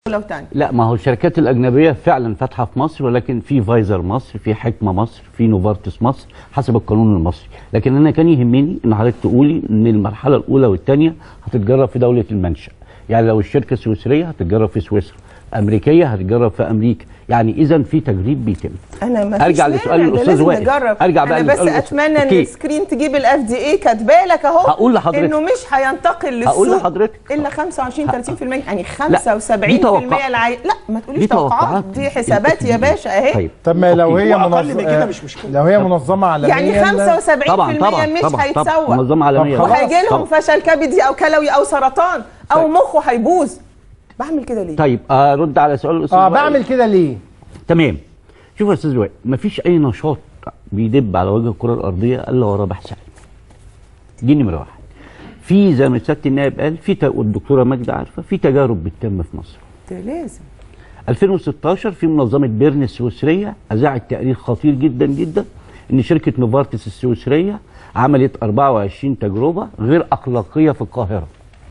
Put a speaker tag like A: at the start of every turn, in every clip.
A: لو تاني
B: لا ما هو الشركات الاجنبيه فعلا فاتحه في مصر ولكن في فايزر مصر في حكمه مصر في نوفارتس مصر حسب القانون المصري لكن انا كان يهمني ان حضرتك تقولي ان المرحله الاولى والثانيه هتتجرب في دوله المنشا يعني لو الشركه سويسريه هتتجرب في سويسرا امريكيه هتتجرب في امريكا يعني اذا في تجريب بيتم
A: انا ما
B: أرجع
A: فيش
B: لسؤال
A: مانع، ده
B: الأستاذ
A: لازم
B: وائل.
A: نجرب
B: أرجع بقى
A: انا بس
B: لسؤال الأستاذ.
A: اتمنى ان
B: أوكي.
A: السكرين تجيب الاف دي اي كاتبه لك اهو
B: هقول لحضرتك.
A: انه مش هينتقل للسوق
B: هقول لحضرتك.
A: الا 25 30% يعني
B: دي
A: 75%
B: توقع-
A: العي... لا ما تقوليش
B: دي
A: توقعات
B: توقعات.
A: دي حسابات يا باشا اهي
B: طيب
C: طب ما لو
B: أوكي.
C: هي
D: وأقل
C: منظ...
D: من كده مش مشكلة.
C: لو هي منظمه عالميه
A: يعني
C: لا-
A: 75%
B: طبعا طبعا
A: مش
B: طبعا طبعا
A: هيتسوق
B: منظمه عالميه
C: طب خلاص.
A: وهيجي لهم
B: طبعاً.
A: فشل كبدي او كلوي او سرطان او
B: طيب.
A: مخه هيبوظ بعمل كده ليه؟
B: طيب ارد على سؤال الاستاذ
C: اه
B: وائل.
C: بعمل كده ليه؟
B: تمام شوف يا استاذ وائل مفيش اي نشاط بيدب على وجه الكره الارضيه الا وراه بحث علمي دي نمره واحد في زي ما سياده النائب قال في ت- والدكتوره ماجده عارفه في تجارب بتتم في مصر
A: ده لازم
B: 2016 في منظمه بيرن السويسريه اذاعت تقرير خطير جدا جدا ان شركه نوفارتس السويسريه عملت 24 تجربه غير اخلاقيه في القاهره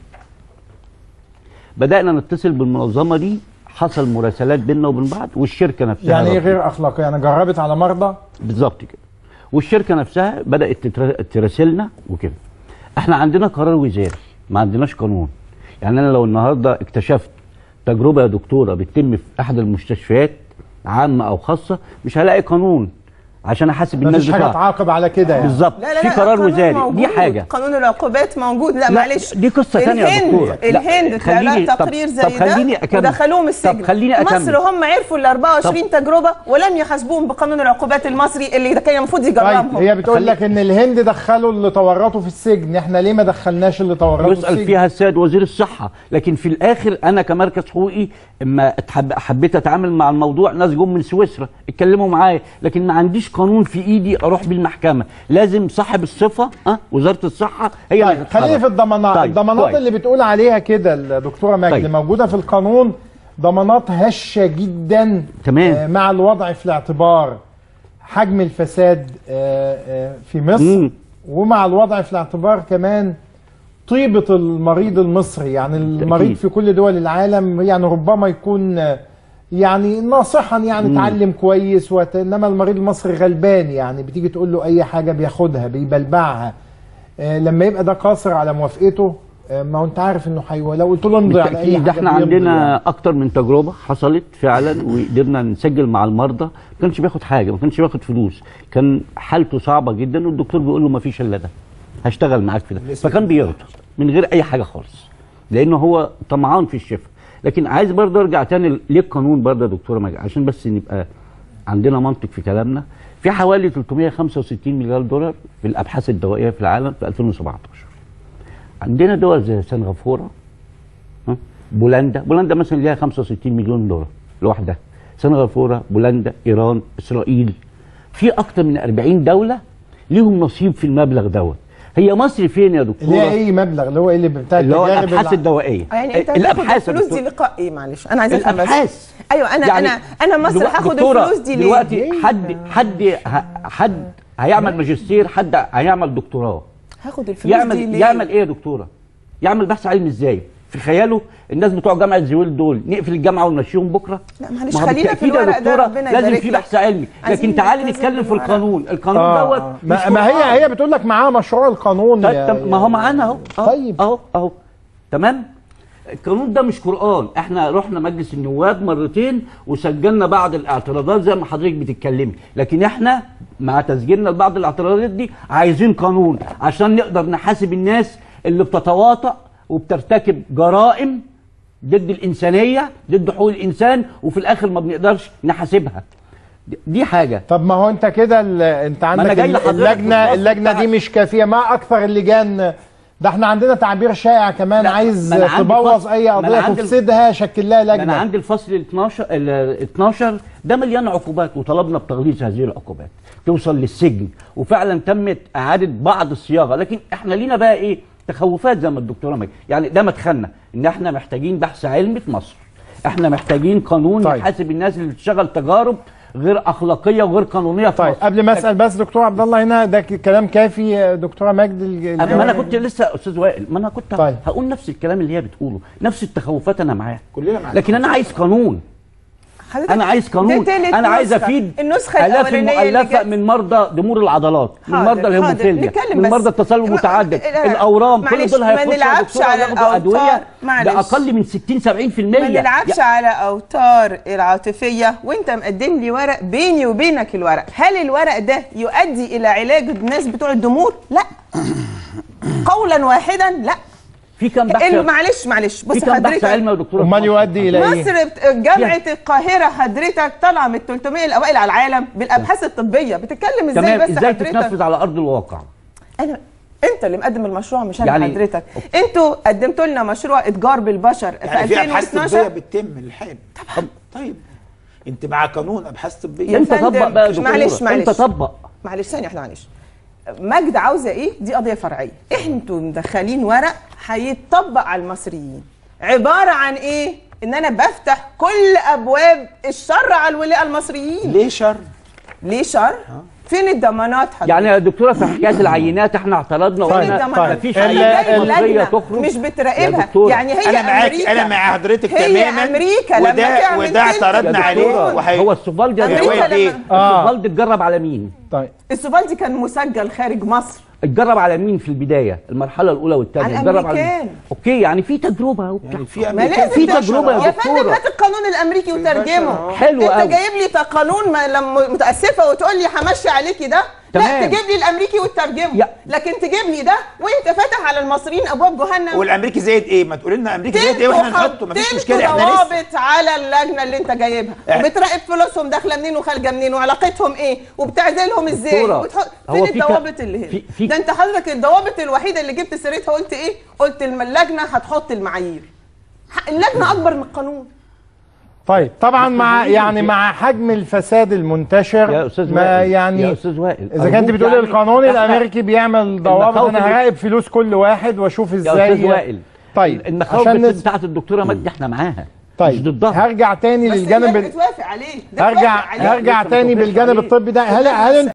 B: بدانا نتصل بالمنظمه دي حصل مراسلات بيننا وبين بعض والشركه نفسها
C: يعني ايه
B: رفضت.
C: غير اخلاقي؟ يعني جربت على مرضى
B: بالظبط كده والشركه نفسها بدات تتر- تراسلنا وكده احنا عندنا قرار وزاري ما عندناش قانون يعني انا لو النهارده اكتشفت تجربه يا دكتوره بتتم في احد المستشفيات عامه او خاصه مش هلاقي قانون عشان احاسب الناس
C: مفيش حاجه
B: بتاعها
C: تعاقب على كده يعني
B: بالظبط
A: لا لا
B: في
A: لا
B: قرار
A: القانون
B: وزاري
A: موجود.
B: دي حاجه
A: قانون العقوبات موجود لا, معلش
B: دي قصة تانية يا
A: الهند
B: دكتورة. لا،
A: الهند طلع
B: خليني-
A: لها
B: طب-
A: تقرير زي
B: طب خليني
A: ده
B: أكمل.
A: ودخلوهم السجن
B: طب خليني أكمل.
A: مصر هم عرفوا ال 24 تجربه ولم يحاسبوهم بقانون العقوبات المصري اللي كان المفروض
C: طيب
A: يجرمهم
C: هي بتقول
B: خلي-
C: لك ان الهند دخلوا اللي تورطوا في السجن احنا ليه ما دخلناش اللي تورطوا في
B: يسأل
C: السجن
B: فيها السيد وزير الصحة لكن في الآخر أنا كمركز حقوقي اما اتحب حبيت أتعامل مع الموضوع ناس جم من سويسرا اتكلموا معايا لكن ما عنديش قانون في إيدي أروح بالمحكمة لازم صاحب الصفة أه وزارة الصحة هي اللي
C: طيب
B: تتحرك.
C: خلينا في الضمانات
B: طيب،
C: الضمانات
B: كويس.
C: اللي بتقول عليها كده الدكتوره مجدي
B: طيب.
C: موجوده في القانون ضمانات هشه جدا
B: تمام.
C: آه، مع الوضع في الاعتبار حجم الفساد آه، آه، في مصر
B: مم.
C: ومع الوضع في الاعتبار كمان طيبة المريض المصري يعني المريض
B: بالتأكيد.
C: في كل دول العالم يعني ربما يكون آه، يعني ناصحا يعني اتعلم كويس وت... انما المريض المصري غلبان يعني بتيجي تقول له اي حاجه بياخدها بيبلبعها آه لما يبقى ده قاصر على موافقته آه ما هو انت عارف انه حيوه لو قلت له امضي على اي
B: بالتأكيد
C: حاجه
B: احنا
C: بيمضي
B: عندنا
C: يعني.
B: أكتر من تجربة حصلت فعلا وقدرنا نسجل مع المرضى ما كانش بياخد حاجة ما كانش بياخد فلوس كان حالته صعبة جدا والدكتور بيقول له ما فيش إلا ده هشتغل معاك في ده فكان بيرضى من غير أي حاجة خالص لأنه هو طمعان في الشفاء لكن عايز برضه أرجع تاني للقانون برضه يا دكتورة مجد عشان بس نبقى عندنا منطق في كلامنا في حوالي 365 مليار دولار في الأبحاث الدوائية في العالم في 2017 عندنا دول زي سنغافورة ها؟ بولندا بولندا مثلا ليها 65 مليون دولار لوحدها سنغافوره بولندا ايران اسرائيل في اكتر من 40 دوله ليهم نصيب في المبلغ دوت هي مصر فين يا
C: اللي هي
B: دكتوره
C: ايه مبلغ اللي هو ايه اللي بتاع
B: اللي هو
C: التجارب
B: الابحاث
C: الع-
B: الدوائيه
A: يعني انت هتاخد
B: الابحاث يا
A: الفلوس دي
B: دكتورة.
A: لقاء ايه معلش انا عايزه افهم بس
B: الابحاث
A: ايوه انا
B: يعني
A: انا انا مصر
B: دلوقتي
A: هاخد
B: دكتورة،
A: الفلوس دي ليه؟
B: دلوقتي حد حد ه- حد هيعمل ماجستير حد هيعمل دكتوراه
A: هاخد الفلوس دي
B: يعمل
A: ليه؟
B: يعمل ايه يا دكتوره؟ يعمل بحث علمي ازاي؟ في خياله الناس بتوع جامعه زويل دول نقفل الجامعه ونمشيهم بكره؟
A: لا معلش
B: ما هو
A: خلينا في
B: بالتأكيد يا
A: الورق ده
B: دكتورة
A: ربنا
B: لازم
A: يبارك
B: في
A: لك.
B: بحث علمي
A: عايزين
B: لكن تعالي
A: نلتزم
B: نتكلم في
A: بالورق.
B: القانون القانون
C: آه،
B: دوت
C: آه.
B: مش
C: ما, ما هي
B: قرآن.
C: هي بتقول لك معاها مشروع القانون
B: طيب
C: يا-
B: طب ما هو معانا اهو أهو،
C: طيب.
B: اهو اهو تمام القانون ده مش قران احنا رحنا مجلس النواب مرتين وسجلنا بعض الاعتراضات زي ما حضرتك بتتكلمي لكن احنا مع تسجيلنا لبعض الاعتراضات دي عايزين قانون عشان نقدر نحاسب الناس اللي بتتواطأ وبترتكب جرائم ضد الانسانيه ضد حقوق الانسان وفي الاخر ما بنقدرش نحاسبها دي- دي حاجه
C: طب ما هو انت كده ال- انت
B: أنا
C: عندك
B: جاي
C: ال-
B: لحضرتك
C: اللجنه
B: بالنص
C: اللجنه دي
B: بتاعك.
C: مش كافيه ما اكثر اللجان ده احنا عندنا تعبير شائع كمان
B: لا،
C: عايز
B: ما أنا عندي
C: تبوظ
B: فصل-
C: اي
B: ما أنا
C: قضيه
B: عندي-
C: تفسدها شكل لها
B: انا
C: لجنه
B: عندي الفصل ال 12 ال 12 ده مليان عقوبات وطلبنا بتغليظ هذه العقوبات توصل للسجن وفعلا تمت اعاده بعض الصياغه لكن احنا لينا بقى ايه تخوفات زي ما الدكتوره مي يعني ده مدخلنا ان احنا محتاجين بحث علمي في مصر احنا محتاجين قانون
C: طيب.
B: طيب. يحاسب الناس اللي بتشتغل تجارب غير اخلاقيه وغير قانونيه في
C: طيب
B: مصر.
C: قبل ما اسال بس دكتور عبد الله هنا ده ك- كلام كافي دكتوره مجد الج-
B: أما انا كنت لسه استاذ وائل ما انا كنت
C: طيب.
B: هقول نفس الكلام اللي هي بتقوله نفس التخوفات انا معاها
D: كلنا معاك.
B: لكن انا عايز قانون
A: حضرتك
B: انا عايز قانون
A: ده تالت
B: انا عايز
A: نسخة.
B: افيد
A: النسخه
B: الاف
A: الاولانيه اللي
B: المؤلفه
A: جت
B: من مرضى ضمور العضلات من
A: حاضر،
B: مرضى
A: حاضر.
B: الهيموفيليا
A: نتكلم
B: من
A: بس.
B: مرضى التسلل
A: ما-
B: المتعدد
A: لا،
B: الاورام كل
A: معلش،
B: دول
A: ما
B: هيخشوا يا
A: نلعبش
B: دكتور
A: على
B: ياخدوا ادويه
A: الأوتار. معلش.
B: باقل من 60 70%
A: ما نلعبش على اوتار العاطفيه وانت مقدم لي ورق بيني وبينك الورق هل الورق ده يؤدي الى علاج الناس بتوع الضمور لا قولا واحدا لا
B: في كام
A: ال-
B: بحث
A: معلش معلش
B: في
A: بص
B: كام بحث علمي يا
A: حضرتك
B: دكتور
C: امال يؤدي الى ايه؟
A: مصر بت- جامعه القاهره حضرتك طالعه من ال 300 الاوائل على العالم بالابحاث الطبيه بتتكلم ازاي
B: تمام
A: بس
B: ازاي
A: حضرتك
B: تتنفذ على ارض الواقع
A: انا انت اللي مقدم المشروع مش انا
B: يعني-
A: يعني حضرتك انتوا قدمتوا لنا مشروع اتجار بالبشر
D: يعني
A: في
D: في ابحاث طبيه
A: 2012
D: بتتم الحين طبعا طيب انت مع قانون ابحاث طبيه
A: يا
B: انت
A: فندم،
B: طبق بقى يا دكتور
A: معلش، معلش.
B: انت طبق
A: معلش ثانيه واحده معلش مجد عاوزه ايه دي قضيه فرعيه انتوا مدخلين ورق هيتطبق على المصريين عباره عن ايه ان انا بفتح كل ابواب الشر على الولاء المصريين
D: ليه شر؟
A: ليه شر فين الضمانات حضرتك
B: يعني يا دكتوره في حكايه العينات احنا اعترضنا
A: فين
B: وقلنا
A: الضمانات
B: مفيش
C: ال-
B: عينات
A: جاي
B: مصريه
A: اللجنة
B: تخرج
A: مش
B: يا
A: بتراقبها
B: دكتورة.
A: يعني هي
D: انا معاك
A: أمريكا.
D: انا مع حضرتك
A: هي
D: تماما
A: أمريكا لما
D: وده
A: تعمل
D: وده
A: كده.
D: اعترضنا
B: يا
D: عليه
B: دكتورة،
D: وحي...
B: هو السوفالدي
A: أمريكا
D: يا وائل
A: لما-
D: ايه؟
C: آه.
B: السوفالدي اتجرب على مين؟
C: طيب
A: السوفالدي كان مسجل خارج مصر
B: اتجرب على مين في البدايه؟ المرحله الاولى والثانيه
A: على
B: اتجرب على
A: الأمريكان.
B: مين؟ اوكي يعني في تجربه وبتاع.
D: يعني في
A: ما
D: امريكان
A: لازم
B: في
A: ده-
B: تجربة يا
A: يا فندم
B: دكتورة.
A: هات القانون الامريكي وترجمه
B: حلو
A: انت
B: قوي.
A: جايب لي قانون ما لما متاسفه وتقول لي همشي عليكي ده لا
B: تمام.
A: تجيب لي الامريكي وترجمه
B: يا-
A: لكن تجيب لي ده وانت فاتح على المصريين ابواب جهنم
D: والامريكي زائد ايه؟ ما تقول لنا امريكي زائد ايه
A: تنتوا
D: واحنا نحطه مفيش
A: تنتوا
D: مشكله احنا لسه
A: ضوابط على اللجنه اللي انت جايبها
D: إح-
A: وبتراقب فلوسهم داخله منين وخارجه منين وعلاقتهم ايه وبتعزلهم ازاي
B: دكتورة،
A: وبتحط
B: هو
A: فين
B: في ك-
A: الضوابط اللي هنا
B: في- في-
A: ده انت حضرتك الضوابط الوحيده اللي جبت سيرتها قلت ايه قلت الم- اللجنه هتحط المعايير ح- اللجنه اكبر من القانون
C: طيب طبعا مع يعني مع حجم الفساد المنتشر
B: يا استاذ
C: ما
B: وائل
C: يعني
B: يا استاذ وائل
C: اذا كنت
B: أرجوك
C: بتقول
B: يعني
C: القانون
B: إحنا-
C: الامريكي بيعمل ضوابط
B: المخاوف
C: انا
B: اللي-
C: هراقب فلوس كل واحد واشوف
B: يا
C: ازاي
B: استاذ وائل
C: طيب
B: المخاوف
C: عشان
B: بس
C: نس...
B: بتاعت الدكتوره مجدي احنا معاها مش
C: طيب
B: ضدها
C: هرجع تاني
A: بس
C: للجانب
A: اللجنة
C: ال...
A: توافق عليه ده
C: هرجع
A: توافق عليه.
C: هرجع
B: لسه
C: تاني
B: ما توافقش
C: بالجانب
B: عليه.
C: الطبي ده هل هل